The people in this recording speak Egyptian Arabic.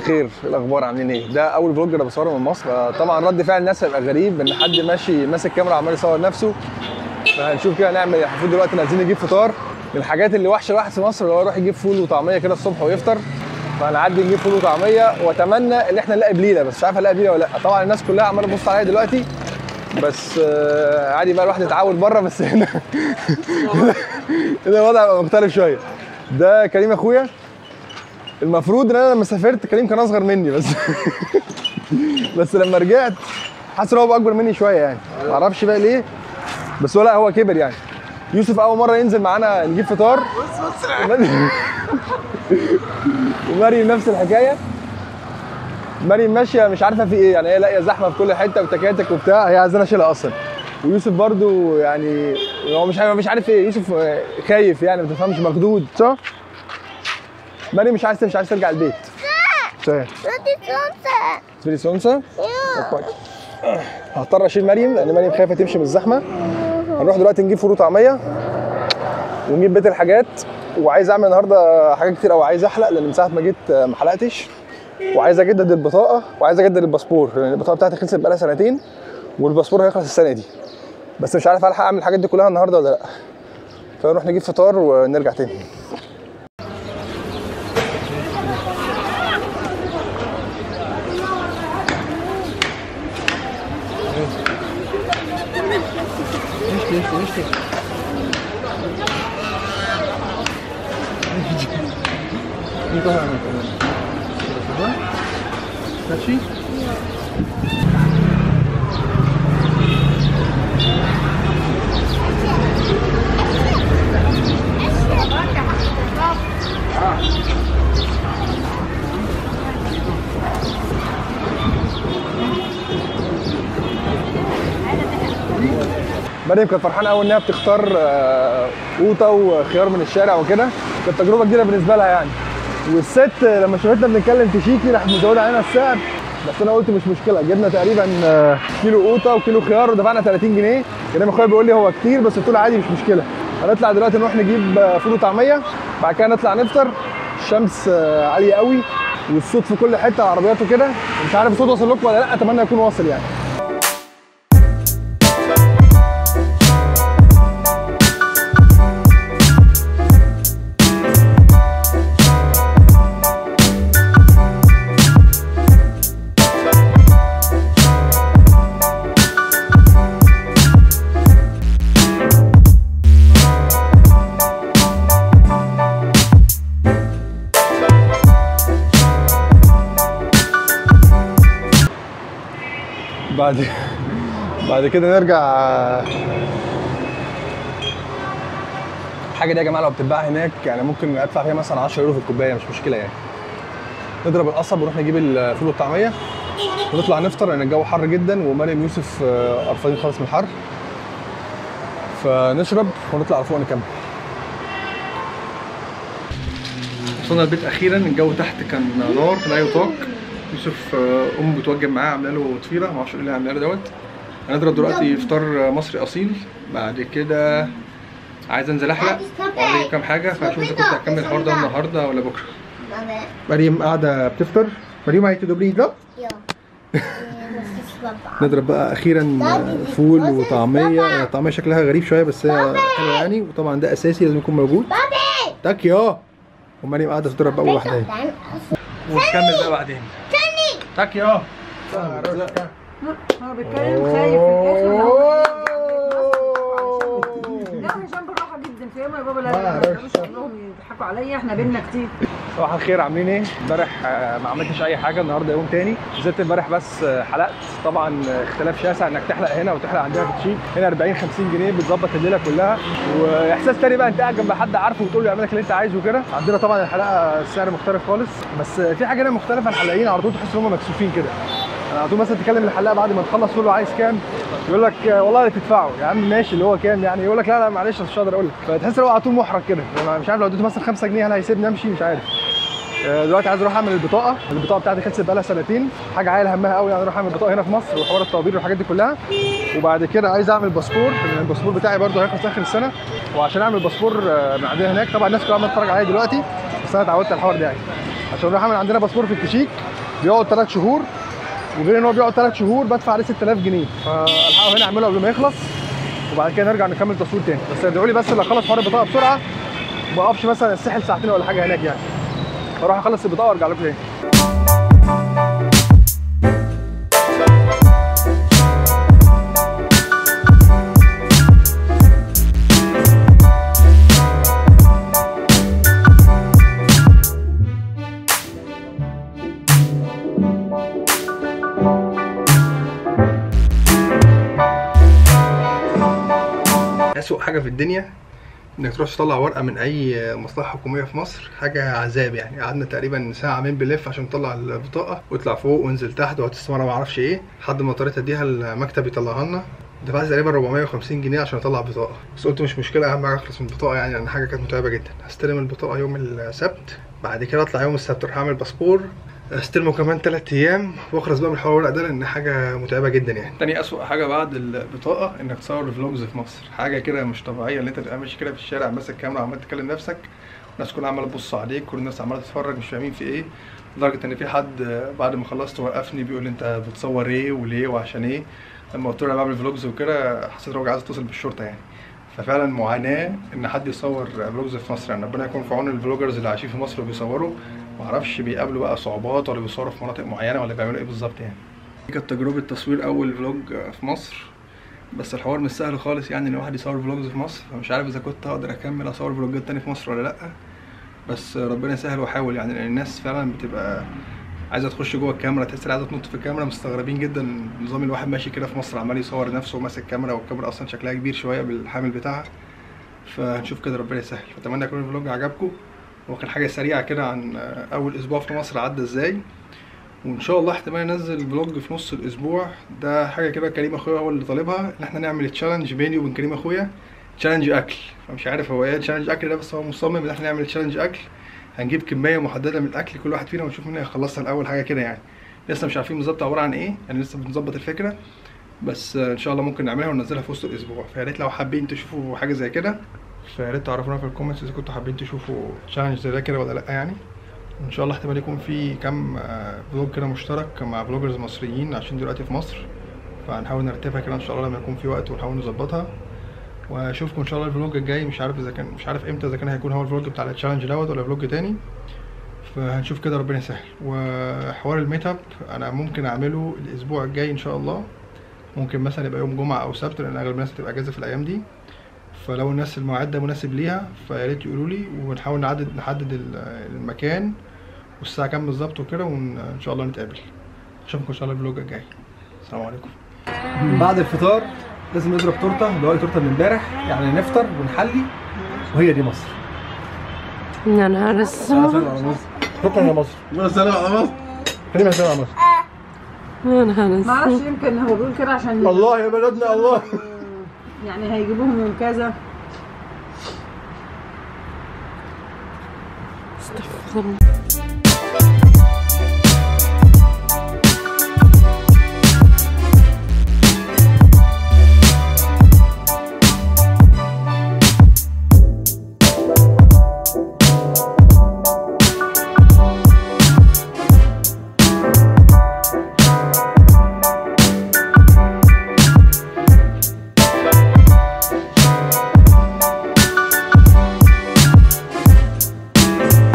الخير إيه الاخبار عاملين ايه ده اول فلوج انا بصوره من مصر آه، طبعا رد فعل الناس هيبقى غريب ان حد ماشي ماسك كاميرا عمال يصور نفسه فهنشوف كده نعمل إيه. المفروض دلوقتي نازلين نجيب فطار من الحاجات اللي وحشه الواحد في مصر اللي هو يروح يجيب فول وطعميه كده الصبح ويفطر فهنعدي نجيب فول وطعميه واتمنى ان احنا نلاقي بليله بس مش عارف الاقي بليله ولا لا طبعا الناس كلها عماله تبص عليا دلوقتي بس آه، عادي بقى الواحد يتعود بره بس هنا هنا الوضع هيبقى مختلف شويه ده كريم اخويا المفروض ان انا لما سافرت كريم كان اصغر مني بس بس لما رجعت حاسس ان هو بقى اكبر مني شويه يعني معرفش بقى ليه بس هو لا هو كبر يعني يوسف اول مره ينزل معانا نجيب فطار ومريم نفس الحكايه مريم ماشيه مش عارفه في ايه يعني هي لاقيه زحمه في كل حته وتكاتك وبتاع هي عايزانا اشيلها اصلا ويوسف برضو يعني هو مش عارف مش عارف ايه يوسف آه، خايف يعني ما تفهمش مخدود صح؟ مريم مش عايز مش عايز ترجع البيت صحيح Roti sonsa. تبري سونسا Yeah. كويس هضطر اشيل مريم لان مريم خايفه تمشي من الزحمه هنروح دلوقتي نجيب فول وطعميه ونجيب بيت الحاجات وعايز اعمل النهارده حاجات كتير قوي عايز احلق لان من ساعه ما جيت آه، ما حلقتش وعايز اجدد البطاقه وعايز اجدد الباسبور لان البطاقه بتاعتي خلصت بقالها سنتين والباسبور هيخلص السنه دي بس مش عارف الحق اعمل الحاجات دي كلها النهارده ولا لا فنروح نجيب فطار ونرجع تاني ماشي مريم كانت فرحانه قوي انها بتختار آه، قوطه وخيار من الشارع وكده كانت تجربه جديده بالنسبه لها يعني والست لما شافتنا بنتكلم تشيكي راحت مزوده علينا السعر بس انا قلت مش مشكله جبنا تقريبا آه، كيلو قوطه وكيلو خيار ودفعنا 30 جنيه كريم اخويا بيقول لي هو كتير بس قلت له عادي مش مشكله هنطلع دلوقتي نروح نجيب آه، فول وطعميه بعد كده نطلع نفطر الشمس آه، عاليه قوي والصوت في كل حته عربيات وكده مش عارف الصوت واصل لكم ولا لا اتمنى يكون واصل يعني بعد بعد كده نرجع الحاجه دي يا جماعه لو بتتباع هناك يعني ممكن ادفع فيها مثلا 10 يورو في الكوبايه مش مشكله يعني نضرب القصب ونروح نجيب الفول والطعميه ونطلع نفطر لان الجو حر جدا ومريم يوسف آه، قرفانين خالص من الحر فنشرب ونطلع على فوق نكمل وصلنا البيت اخيرا الجو تحت كان نار لا يطاق يوسف آه، امه بتوجب معاه عامله له طفيله ما اعرفش ايه اللي عامله له دوت هنضرب دلوقتي فطار مصري اصيل بعد كده عايز انزل احلق وعايز اجيب كام حاجه فهشوف اذا كنت هكمل الحوار ده النهارده ولا بكره Mama. مريم قاعده بتفطر مريم عايز تدوبلي لا Ja. Das ist Papa. نضرب بقى اخيرا فول وطعميه طعميه شكلها غريب شويه بس هي حلوه يعني وطبعا ده اساسي لازم يكون موجود Papi! تاك يا ومريم قاعده تضرب بقى لوحدها Dann aus. ونكمل بقى بعدين تاك يا هو بيتكلم خايف في الاخر لا هشام بالراحه جدا في يوم يا بابا لا لا لا مش كلهم يضحكوا عليا احنا بينا كتير صباح الخير عاملين ايه؟ امبارح آه، ما عملتش اي حاجه النهارده يوم تاني نزلت امبارح بس آه، حلقت طبعا آه، اختلاف شاسع انك تحلق هنا وتحلق عندنا في تشيك هنا 40 50 جنيه بتظبط الليله كلها واحساس تاني بقى انت قاعد جنب حد عارفه وتقول له يعمل لك اللي انت عايزه وكده عندنا طبعا الحلقه السعر مختلف خالص بس آه، في حاجه هنا مختلفه الحلاقين على طول تحس ان هم مكسوفين كده انا على طول مثلا تكلم الحلاق بعد ما تخلص تقول له عايز كام يقول لك آه، والله اللي تدفعه يا عم ماشي اللي هو كام يعني يقول لك لا لا معلش أنا مش هقدر اقول لك فتحس ان هو على طول محرج كده أنا مش عارف لو اديته مثلا 5 جنيه هل هيسيبني امشي مش عارف آه، دلوقتي عايز اروح اعمل البطاقه البطاقه بتاعتي خلصت بقالها سنتين حاجه عايل همها قوي يعني اروح اعمل بطاقه هنا في مصر وحوار الطوابير والحاجات دي كلها وبعد كده عايز اعمل باسبور لان الباسبور بتاعي برده هيخلص اخر السنه وعشان اعمل باسبور آه، من عندنا هناك طبعا الناس كلها عماله تتفرج عليا دلوقتي بس انا اتعودت على الحوار ده يعني عشان نروح اعمل عندنا باسبور في التشيك بيقعد 3 شهور وغير ان هو بيقعد 3 شهور بدفع عليه 6000 جنيه فالحقوا هنا اعمله قبل ما يخلص وبعد كده نرجع نكمل تصوير تاني بس ادعوا لي بس اللي اخلص حوار البطاقه بسرعه ما اقفش مثلا الساحل ساعتين ولا حاجه هناك يعني اروح اخلص البطاقه وارجع لكم تاني أسوأ حاجة في الدنيا إنك تروح تطلع ورقة من أي مصلحة حكومية في مصر حاجة عذاب يعني قعدنا تقريبا ساعة من بنلف عشان نطلع البطاقة واطلع فوق وانزل تحت وهتستمر معرفش إيه لحد ما اضطريت أديها المكتب يطلعها لنا دفعت تقريبا 450 جنيه عشان اطلع بطاقة بس قلت مش مشكلة أهم حاجة أخلص من البطاقة يعني لأن حاجة كانت متعبة جدا هستلم البطاقة يوم السبت بعد كده أطلع يوم السبت أروح أعمل باسبور استلمه كمان تلات ايام واخلص بقى من حوار الورق ده لان حاجه متعبه جدا يعني تاني اسوأ حاجه بعد البطاقه انك تصور فلوجز في مصر حاجه كده مش طبيعيه ان انت تبقى ماشي كده في الشارع ماسك كاميرا وعمال تكلم نفسك الناس كلها عماله تبص عليك كل الناس عماله تتفرج مش فاهمين في ايه لدرجه ان في حد بعد ما خلصت وقفني بيقول لي انت بتصور ايه وليه وعشان ايه لما قلت له انا بعمل فلوجز وكده حسيت ان هو عايز اتصل بالشرطه يعني ففعلا معاناه ان حد يصور فلوجز في مصر يعني ربنا يكون في عون الفلوجرز اللي عايشين في مصر وبيصوروا معرفش بيقابلوا بقى صعوبات ولا بيصوروا في مناطق معينه ولا بيعملوا ايه بالظبط يعني دي كانت تجربه تصوير اول فلوج في مصر بس الحوار مش سهل خالص يعني ان الواحد يصور فلوجز في مصر فمش عارف اذا كنت هقدر اكمل اصور فلوجات تاني في مصر ولا لا بس ربنا يسهل واحاول يعني لان الناس فعلا بتبقى عايزه تخش جوه الكاميرا تحس عايزه تنط في الكاميرا مستغربين جدا نظام الواحد ماشي كده في مصر عمال يصور نفسه وماسك كاميرا والكاميرا اصلا شكلها كبير شويه بالحامل بتاعها فهنشوف كده ربنا يسهل فاتمنى يكون الفلوج عجبكم هو كان حاجه سريعه كده عن اول اسبوع في مصر عدى ازاي وان شاء الله احتمال انزل فلوج في نص الاسبوع ده حاجه كده كريم اخويا هو اللي طالبها ان احنا نعمل تشالنج بيني وبين كريم اخويا تشالنج اكل فمش عارف هو ايه تشالنج اكل ده بس هو مصمم ان احنا نعمل تشالنج اكل هنجيب كميه محدده من الاكل كل واحد فينا ونشوف مين هيخلصها الاول حاجه كده يعني لسه مش عارفين بالظبط عباره عن ايه يعني لسه بنظبط الفكره بس ان شاء الله ممكن نعملها وننزلها في وسط الاسبوع فيا ريت لو حابين تشوفوا حاجه زي كده فيا ريت تعرفونا في الكومنتس اذا كنتوا حابين تشوفوا تشالنج زي ده كده ولا لا يعني ان شاء الله احتمال يكون في كام فلوج كده مشترك مع فلوجرز مصريين عشان دلوقتي في مصر فهنحاول نرتبها كده ان شاء الله لما يكون في وقت ونحاول نظبطها واشوفكم ان شاء الله الفلوج الجاي مش عارف اذا كان مش عارف امتى اذا كان هيكون هو الفلوج بتاع التشالنج دوت ولا فلوج تاني فهنشوف كده ربنا يسهل وحوار الميت اب انا ممكن اعمله الاسبوع الجاي ان شاء الله ممكن مثلا يبقى يوم جمعه او سبت لان اغلب الناس هتبقى اجازه في الايام دي فلو الناس الميعاد ده مناسب ليها فيا ريت يقولوا لي ونحاول نعدد نحدد المكان والساعه كام بالظبط وكده وان شاء الله نتقابل اشوفكم ان شاء الله الفلوج الجاي السلام عليكم بعد الفطار لازم نضرب تورته اللي هو التورته من امبارح يعني نفطر ونحلي وهي دي مصر يا نهار اسود شكرا يا مصر يا سلام على مصر كلمه سلام على مصر يا نهار معرفش اسود يمكن هو بيقول كده عشان الله يا بلدنا الله يعني هيجيبوهم من كذا استغفر الله